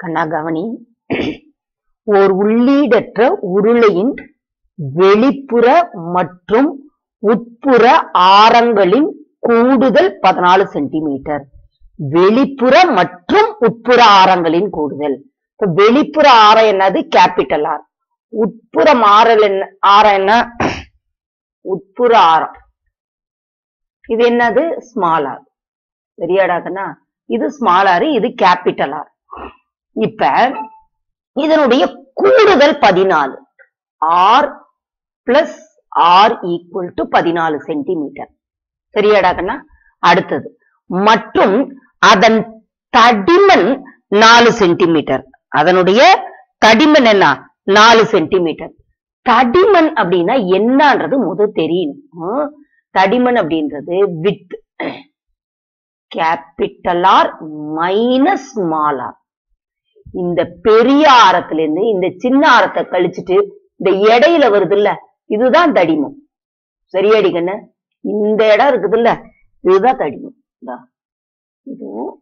கண்ணா கவனி ஓர் உள்ளீடற்ற உருளையின் வெளிப்புற மற்றும் உட்புற ஆரங்களின் கூடுதல் பதினாலு சென்டிமீட்டர் வெளிப்புற மற்றும் உட்புற ஆரங்களின் கூடுதல் இப்ப வெளிப்புற ஆரம் என்னது கேபிட்டல் ஆர் உட்புறம் ஆரல் என்ன ஆரம் என்ன உட்புற ஆரம் இது என்னது ஸ்மால் ஆர் சரியாடாதுன்னா இது ஸ்மால் ஆர் இது கேபிட்டல் ஆர் இப்ப இதனுடைய கூடுதல் பதினாலு R plus R equal to பதினாலு சென்டிமீட்டர் சரியாடாக்கண்ணா அடுத்தது மற்றும் அதன் தடிமன் நாலு சென்டிமீட்டர் அதனுடைய தடிமன் என்ன நாலு சென்டிமீட்டர் தடிமன் அப்படின்னா என்னன்றது முத தெரியணும் ஆ, தடிமன் அப்படின்றது width capital R minus small R இந்த பெரிய ஆரத்துல இருந்து இந்த சின்ன ஆரத்தை கழிச்சிட்டு இந்த இடையில வருது இல்ல இதுதான் தடிமம் சரியாடி கண்ணு இந்த இடம் இருக்குது இல்ல இதுதான் தடிமம் இந்தா. இதுவும்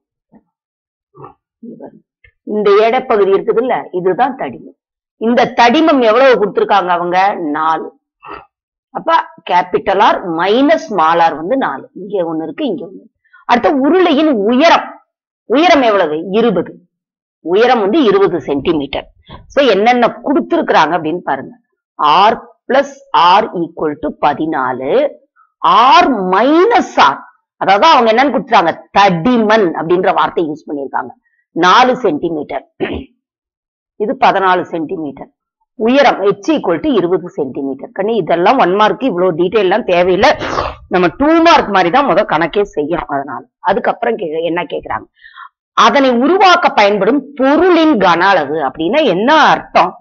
இங்க பாருங்க. இந்த எடைப்பகுதி இருக்குது இல்ல இதுதான் தடிமம் இந்த தடிமம் எவ்வளவு கொடுத்திருக்காங்க அவங்க நாலு அப்ப capital R minus small R வந்து நாலு இங்க ஒண்ணு இருக்கு இங்க ஒண்ணு இருக்கு. அடுத்த உருளையின் உயரம் உயரம் எவ்வளவு இருபது உயரம் வந்து இருபது சென்டிமீட்டர் சோ என்னென்ன கொடுத்திருக்கிறாங்க அப்படின்னு பாருங்க R plus R equal to பதினாலு ஆர் மைனஸ் ஆர் அதாவது அவங்க என்னன்னு கொடுத்துறாங்க தடிமன் அப்படின்ற வார்த்தை யூஸ் பண்ணிருக்காங்க நாலு சென்டிமீட்டர் இது பதினாலு சென்டிமீட்டர் உயரம் ஹெச் ஈக்குவல் டு இருபது சென்டிமீட்டர் கண்ணு இதெல்லாம் ஒன் மார்க் இவ்வளவு டீடைல் எல்லாம் தேவையில்லை நம்ம டூ மார்க் மாதிரி தான் முத கணக்கே செய்யறோம் அதனால அதுக்கப்புறம் கே- என்ன கேக்குறாங்க அதனை உருவாக்க பயன்படும் பொருளின் கன அளவு அப்படின்னா என்ன அர்த்தம்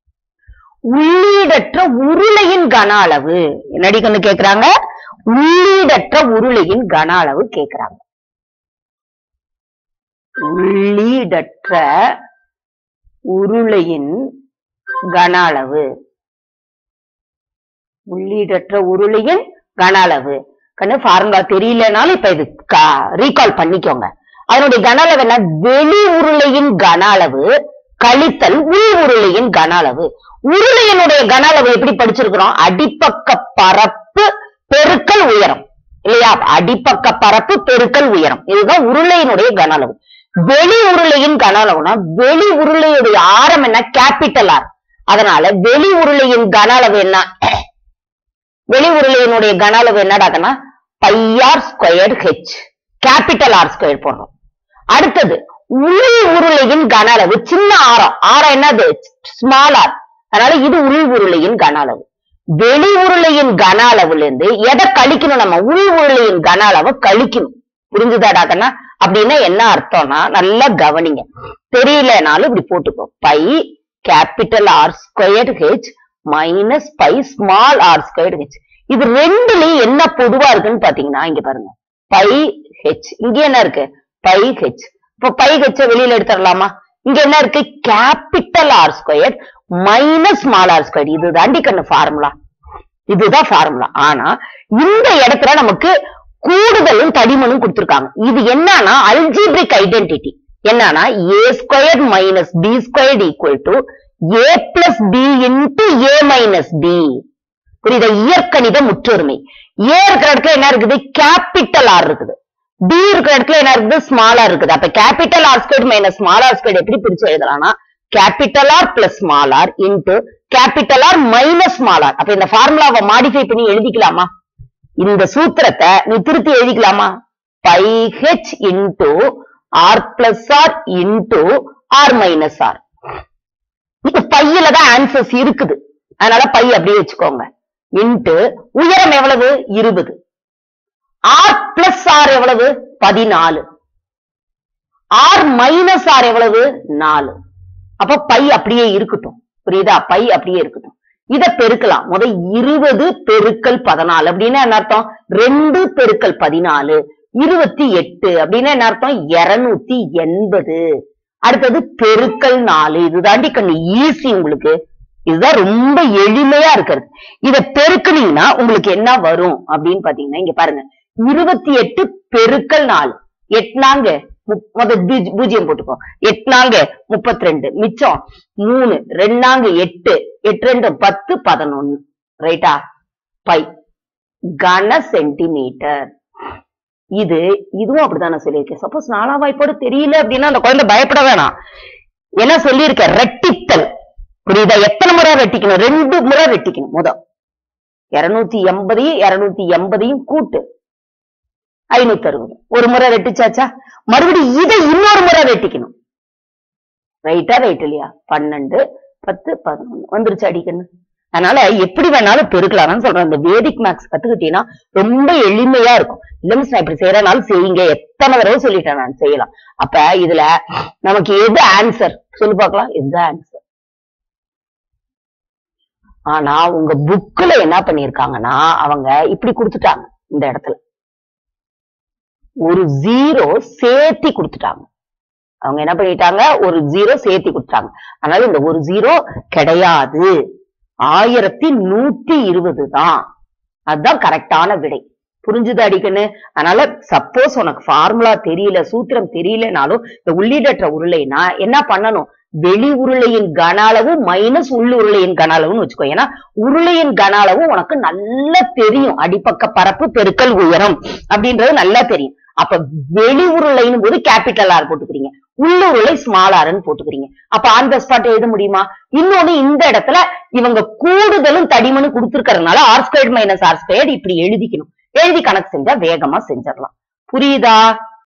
உள்ளீடற்ற உருளையின் கன அளவு என்னடி கண்ணு கேக்குறாங்க உள்ளீடற்ற உருளையின் கன அளவு கேக்குறாங்க உள்ளீடற்ற உருளையின் கன அளவு உள்ளீடற்ற உருளையின் கன அளவு கண்ணு ஃபார்முலா தெரியலனாலும் இப்ப இது ரீகால் பண்ணிக்கோங்க அதனுடைய கன அளவு என்ன வெளி உருளையின் கன அளவு கழித்தல் உள் உருளையின் கன அளவு உருளையினுடைய கன அளவு எப்படி படிச்சிருக்கிறோம் அடிப்பக்க பரப்பு பெருக்கல் உயரம் இல்லையா அடிப்பக்க பரப்பு பெருக்கல் உயரம் இதுதான் உருளையினுடைய கன அளவு வெளி உருளையின் கன அளவுனா வெளி உருளையுடைய ஆரம் என்ன கேபிட்டல் ஆர் அதனால வெளி உருளையின் கன அளவு என்ன வெளி உருளையினுடைய கன அளவு என்னடாக்கன்னா pi R square H capital R square போடுறோம் அடுத்தது உள் உருளையின் கன அளவு சின்ன ஆரம் ஆரம் என்னது ஸ்மால் ஆர் அதனால இது உள் உருளையின் கன அளவு வெளி உருளையின் கன அளவுல இருந்து எதை கழிக்கணும் நம்ம உள் உருளையின் கன அளவை கழிக்கணும் புரிஞ்சுதாடாக்கன்னா அப்படின்னா என்ன அர்த்தம்னா நல்லா கவனிங்க தெரியலனாலும் இப்படி போட்டுக்கோ pi capital R square H minus pi small R square H இது ரெண்டுலயும் என்ன பொதுவா இருக்குன்னு பாத்தீங்கன்னா இங்க பாருங்க பை ஹெச் இங்க என்ன இருக்கு பை ஹெச் இப்போ பை ஹெச்ச வெளியில எடுத்துடலாமா இங்க என்ன இருக்கு capital R square minus small R square இது தாண்டி கண்ணு ஃபார்முலா இதுதான் ஃபார்முலா ஆனா இந்த இடத்துல நமக்கு கூடுதலும் தடிமனும் கொடுத்திருக்காங்க இது என்னன்னா அல்ஜிப்ரிக் ஐடென்டிட்டி என்னன்னா A square minus B square equal to A plus B into A minus B புரியுதா இயற்கணித முற்றொருமை ஏ இருக்கிற இடத்துல என்ன இருக்குது கேபிட்டல் ஆர் இருக்குது பி இருக்கிற இடத்துல என்ன இருக்குது ஸ்மால் ஆர் இருக்குது அப்ப capital R square minus small R square எப்படி பிரிச்சு எழுதலாம்னா capital R plus small R into capital R minus small R அப்ப இந்த ஃபார்முலாவை மாடிஃபை பண்ணி எழுதிக்கலாமா இந்த சூத்திரத்தை நீ திருத்தி எழுதிக்கலாமா pi H into R plus R into R minus R இது பையில தான் ஆன்சர்ஸ் இருக்குது அதனால பை அப்படியே வச்சுக்கோங்க இன்ட்டு உயரம் எவ்வளவு இருபது ஆர் பிளஸ் ஆர் எவ்வளவு பதினாலு ஆர் மைனஸ் ஆர் எவ்வளவு நாலு அப்ப பை அப்படியே இருக்கட்டும் புரியுதா பை அப்படியே இருக்கட்டும் இத பெருக்கலாம் முத இருபது பெருக்கல் பதினாலு அப்படின்னா என்ன அர்த்தம் ரெண்டு பெருக்கல் பதினாலு இருபத்தி எட்டு அப்படின்னா என்ன அர்த்தம் இருநூத்தி எண்பது அடுத்தது பெருக்கல் நாலு இதுதாண்டி கண்ணு ஈஸி உங்களுக்கு இதுதான் ரொம்ப எளிமையா இருக்கிறது இத பெருக்குனீங்கன்னா உங்களுக்கு என்ன வரும் அப்படின்னு பாத்தீங்கன்னா இங்க பாருங்க இருபத்தி எட்டு பெருக்கல் நாலு எட்னாங்க முப்- முத பூஜ்- பூஜ்ஜியம் போட்டுக்கோ எட்நாங்க முப்பத்தி ரெண்டு மிச்சம் மூணு ரெண்டாங்க எட்டு எட்டு ரெண்டு பத்து பதினொன்னு ரைட்டா பை கன சென்டிமீட்டர் இது இதுவும் அப்படிதான் நான் சொல்லியிருக்கேன் சப்போஸ் நாலாம் வாய்ப்பாடு தெரியல அப்படின்னா அந்த குழந்தை பயப்பட வேணாம் என்ன சொல்லியிருக்கேன் ரெட்டித்தல் புரியுதா எத்தனை முறை ரெட்டிக்கணும் ரெண்டு முறை ரெட்டிக்கணும் முத இருநூத்தி எண்பதையும் இருநூத்தி எண்பதையும் கூட்டு ஐநூத்தி அறுபது ஒரு முறை ரெட்டிச்சாச்சா மறுபடியும் இதை இன்னொரு முறை ரெட்டிக்கணும் ரைட்டா ரைட் இல்லையா பன்னெண்டு பத்து பதினொன்னு வந்துருச்சு அடிக்கணும் அதனால எப்படி வேணாலும் பெருக்கலாம்னு சொல்றேன் இந்த வேதிக் மேக்ஸ் கத்துக்கிட்டீங்கன்னா ரொம்ப எளிமையா இருக்கும் இல்ல மிஸ் நான் இப்படி செய்யறனாலும் செய்யுங்க எத்தனை தடவை சொல்லிட்டேன் நான் செய்யலாம் அப்ப இதுல நமக்கு எது ஆன்சர் சொல்லு பார்க்கலாம் எது ஆன்சர் ஆனா உங்க புக்ல என்ன பண்ணிருக்காங்கன்னா அவங்க இப்படி கொடுத்துட்டாங்க இந்த இடத்துல ஒரு ஜீரோ சேர்த்தி கொடுத்துட்டாங்க அவங்க என்ன பண்ணிட்டாங்க ஒரு ஜீரோ சேர்த்தி கொடுத்துட்டாங்க அதனால இந்த ஒரு ஜீரோ கிடையாது ஆயிரத்தி நூத்தி இருபது தான் அதுதான் கரெக்டான விடை புரிஞ்சுது அடிக்கன்னு அதனால சப்போஸ் உனக்கு ஃபார்முலா தெரியல சூத்திரம் தெரியலனாலும் இந்த உள்ளீடற்ற உருளைனா என்ன பண்ணணும் வெளி உருளையின் கன அளவு மைனஸ் உள் உருளையின் கன அளவுன்னு வச்சுக்கோ ஏன்னா உருளையின் கன அளவு உனக்கு நல்லா தெரியும் அடிப்பக்க பரப்பு பெருக்கல் உயரம் அப்படின்றது நல்லா தெரியும் அப்ப வெளி உருளைன்னு போது கேபிட்டல் ஆர் போட்டுக்கிறீங்க உள்ளுருளை ஸ்மால் ஆர்ன்னு போட்டுக்கிறீங்க அப்ப ஆன் த ஸ்பாட் எழுத முடியுமா இன்னொன்னு இந்த இடத்துல இவங்க கூடுதலும் தடிமனு கொடுத்திருக்கறதுனால R squared minus R squared இப்படி எழுதிக்கணும் எழுதி கணக்கு செஞ்சா வேகமா செஞ்சிடலாம் புரியுதா